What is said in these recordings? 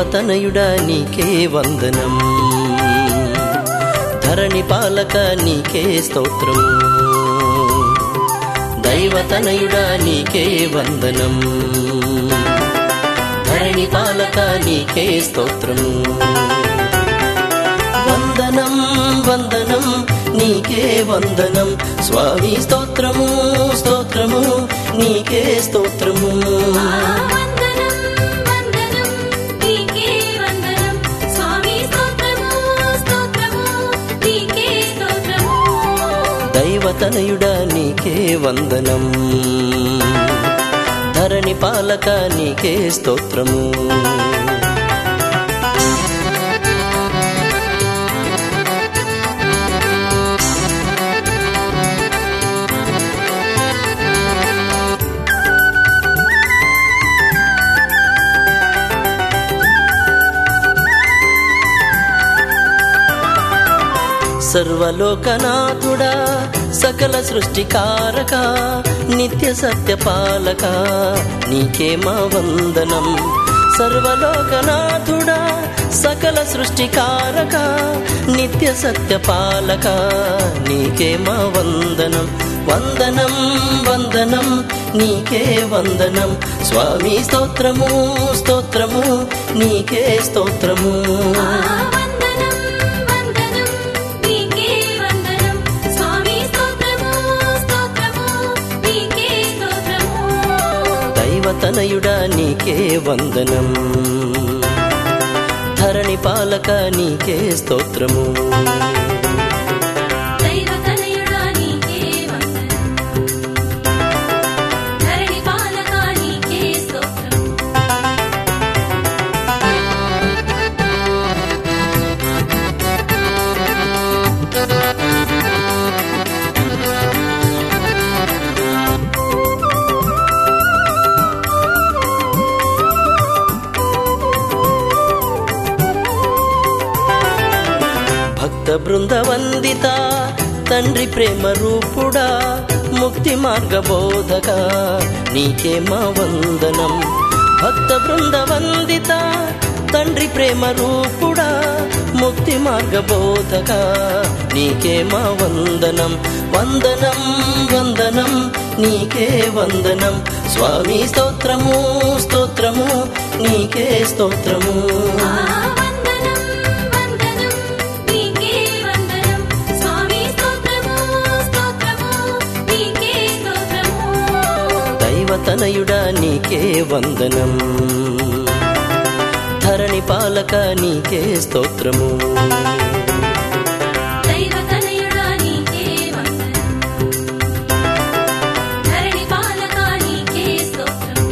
దైవతనయుడా నీకే వందనం ధరణి పాలక నీకే స్తోత్రం దైవతనయుడా నీకే వందనం ధరణి పాలక నీకే స్తోత్రం వందనం వందనం నీకే వందనం స్వామి స్తోత్రము స్తోత్రము నీకే స్తోత్రము వందనం వందనం నీకే వందనం స్వామి స్తోత్రము స్తోత్రము నీకే స్తోత్రము దైవతనయుడా నీకే వందనం ధరణి పాలక నీకే స్తోత్రము సర్వలోకనాథుడా సకల సృష్టికారక నిత్య సత్యపాలక నీకే మా వందనం సర్వలోకనాథుడా సకల సృష్టికారక నిత్య సత్యపాలక నీకే మా వందనం వందనం వందనం నీకే వందనం స్వామి స్తోత్రము స్తోత్రము నీకే స్తోత్రము వందనం వందనం నీకే వందనం స్వామి స్తోత్రము స్తోత్రము నీకే స్తోత్రము దైవతనయుడా నీకే వందనం ధరణి పాలక నీకే స్తోత్రము దైవతనయుడా నీకే వందనం ధరణి పాలక నీకే స్తోత్రం భక్త బృంద వందిత తండ్రి ప్రేమ రూపుడా ముక్తి మార్గ బోధక నీకే మా వందనం భక్త బృంద వందిత తండ్రి ప్రేమ రూపుడా ముక్తి మార్గ బోధక నీకే మా వందనం వందనం వందనం నీకే వందనం స్వామి స్తోత్రము స్తోత్రము నీకే స్తోత్రము వందనం వందనం నీకే వందనం స్వామి స్తోత్రము స్తోత్రము నీకే స్తోత్రము దైవతనయుడా నీకే వందనం ధరణి పాలక నీకే స్తోత్రము దైవతనయుడా నీకే వందనం ధరణి పాలక నీకే స్తోత్రం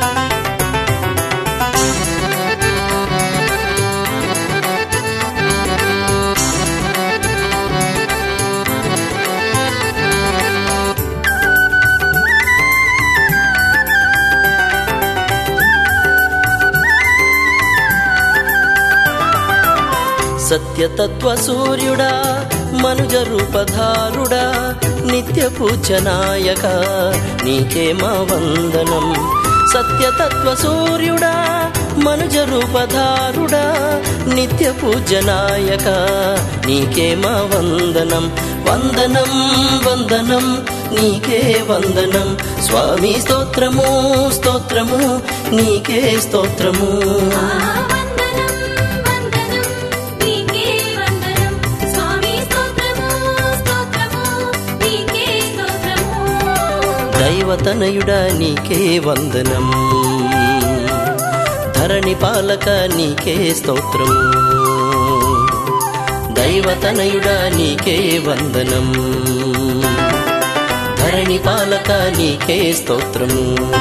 సత్యతత్వ సూర్యుడా మనుజ రూపధారుడా నిత్య పూజనాయక నీకే మా వందనం సత్యతత్వ సూర్యుడా మనుజ రూపధారుడా నిత్య పూజనాయక నీకే మా వందనం వందనం వందనం నీకే వందనం స్వామి స్తోత్రము స్తోత్రము నీకే స్తోత్రము వందనం వందనం నీకే వందనం స్వామి స్తోత్రము స్తోత్రము నీకే స్తోత్రము దైవతనయుడా నీకే వందనం ధరణి పాలక నీకే స్తోత్రం దైవతనయుడా నీకే వందనం ధరణి పాలక నీకే స్తోత్రం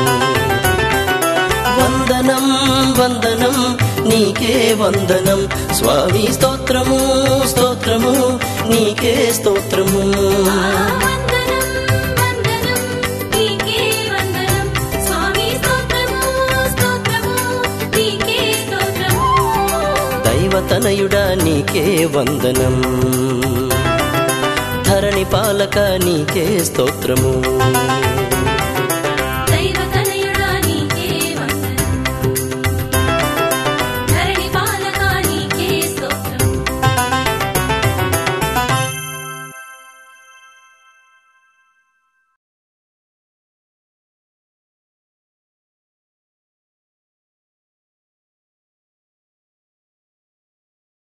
వందనం వందనం నీకే వందనం స్వామి స్తోత్రము స్తోత్రము నీకే స్తోత్రము వందనం వందనం నీకే వందనం స్వామి స్తోత్రము స్తోత్రము నీకే స్తోత్రము దైవతనయుడా నీకే వందనం ధరణి పాలక నీకే స్తోత్రము